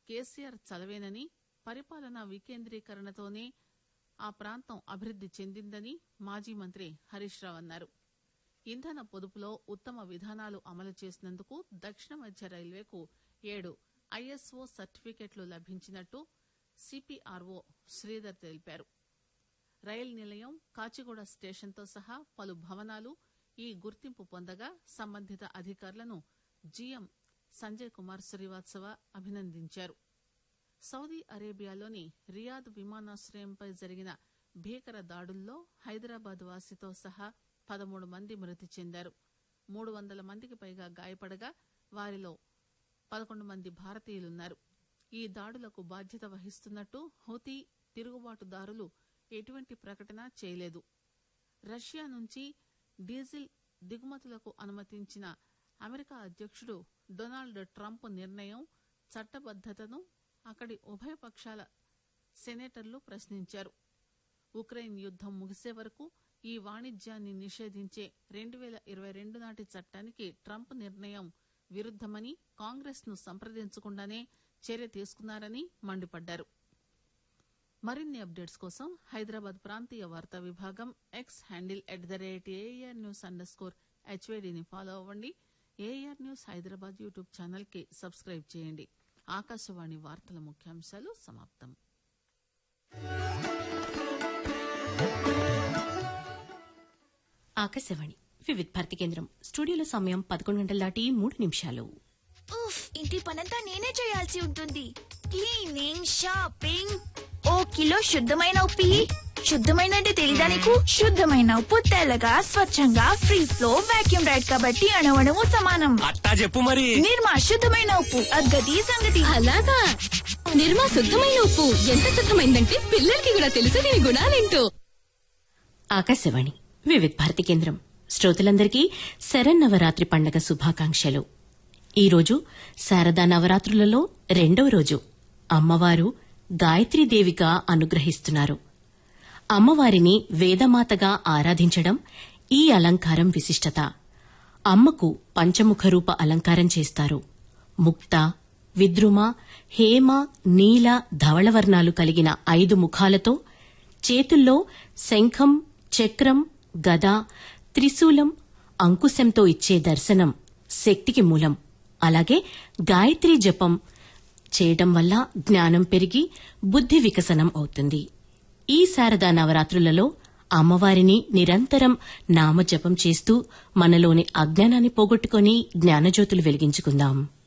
కేసీఆర్ చలవేనని పరిపాలనా వికేంద్రీకరణతోనే ఆ ప్రాంతం అభివృద్ది చెందిందని మాజీ మంత్రి హరీష్ రావు అన్నారు ఇంధన పొదుపులో ఉత్తమ విధానాలు అమలు చేసినందుకు దక్షిణ మధ్య రైల్వేకు ఏడు ఐఎస్ఓ సర్టిఫికెట్లు లభించినట్టు సిపిఆర్ఓ శ్రీధర్ తెలిపారు రైలు నిలయం కాచిగూడ స్టేషన్తో సహా పలు భవనాలు ఈ గుర్తింపు పొందగా సంబంధిత అధికారులను జీఎం సంజయ్ కుమార్ శ్రీవాత్సవ అభినందించారు సౌదీ అరేబియాలోని రియాద్ విమానాశ్రయంపై జరిగిన భీకర దాడుల్లో హైదరాబాద్ వాసితో సహా పదమూడు మంది మృతి చెందారు మూడు వందల మందికి పైగా గాయపడగా వారిలో పదకొండు మంది భారతీయులున్నారు ఈ దాడులకు బాధ్యత వహిస్తున్నట్టు హౌతీ తిరుగుబాటుదారులు ఎటువంటి ప్రకటన చేయలేదు రష్యా నుంచి డీజిల్ దిగుమతులకు అనుమతించిన అమెరికా అధ్యక్షుడు డొనాల్డ్ ట్రంప్ నిర్ణయం చట్టబద్దతను అక్కడి ఉభయ పక్షాల సెనేటర్లు ప్రశ్నించారు ఉక్రెయిన్ యుద్దం ముగిసే వరకు ఈ వాణిజ్యాన్ని నిషేధించే రెండు వేల ఇరవై రెండు నాటి చట్టానికి ట్రంప్ నిర్ణయం విరుద్దమని కాంగ్రెస్ ను సంప్రదించకుండానే చర్య తీసుకున్నారని మండిపడ్డారు మరిన్ని అప్డేట్స్ కోసం హైదరాబాద్ ప్రాంతీయ వార్తా విభాగం X handle at the rate AIR news underscore స్కోర్ హెచ్వేడిని ఫాలో అవ్వండి AIR news Hyderabad YouTube channel కి సబ్స్క్రైబ్ చేయండి ఆకాశవాణి వార్తల ముఖ్యాంశాలు సమాప్తం ఆకాశవాణి వివిధ్ భారతి కేంద్రం స్టూడియోలో సమయం పదకొండు గంటల దాటి మూడు నిమిషాలు ఉఫ్ ఇంటి పనంతా నేనే చేయాల్సి ఉంటుంది క్లీనింగ్ షాపింగ్ ఓ కిలో శుద్ధమైన ఉప్పు ఇయ్యి. శుద్ధమైన అంటే తెలీదా నీకు శుద్ధమైన ఉప్పు తెల్లగా స్వచ్ఛంగా ఫ్రీ ఫ్లో వాక్యూమ్ రైడ్ కాబట్టి అణవణము సమానం అట్టా చెప్పు మరి నిర్మా శుద్ధమైన ఉప్పు అగ్గది సంగతి అలాగా నిర్మా శుద్ధమైన ఉప్పు ఎంత శుద్ధమైందంటే పిల్లలకి కూడా తెలుసు దీని గుణాలేంటో ఆకాశవాణి వివిధ్ భారతి కేంద్రం శ్రోతలందరికీ శరన్నవరాత్రి పండగ శుభాకాంక్షలు ఈరోజు శారదా నవరాత్రులలో రెండవ రోజు అమ్మవారు గాయత్రీదేవిగా అనుగ్రహిస్తున్నారు అమ్మవారిని వేదమాతగా ఆరాధించడం ఈ అలంకారం విశిష్టత అమ్మకు పంచముఖ రూప అలంకారం చేస్తారు ముక్త విద్రుమ హేమ నీల ధవళవర్ణాలు కలిగిన ఐదు ముఖాలతో చేతుల్లో శంఖం చక్రం గద త్రిశూలం అంకుశంతో ఇచ్చే దర్శనం శక్తికి మూలం అలాగే గాయత్రీ జపం చేయడం వల్ల జ్ఞానం పెరిగి బుద్ధి వికసనం అవుతుంది ఈ శారదా నవరాత్రులలో అమ్మవారిని నిరంతరం నామజపం చేస్తూ మనలోని అజ్ఞానాన్ని పోగొట్టుకుని జ్ఞానజ్యోతులు వెలిగించుకుందాం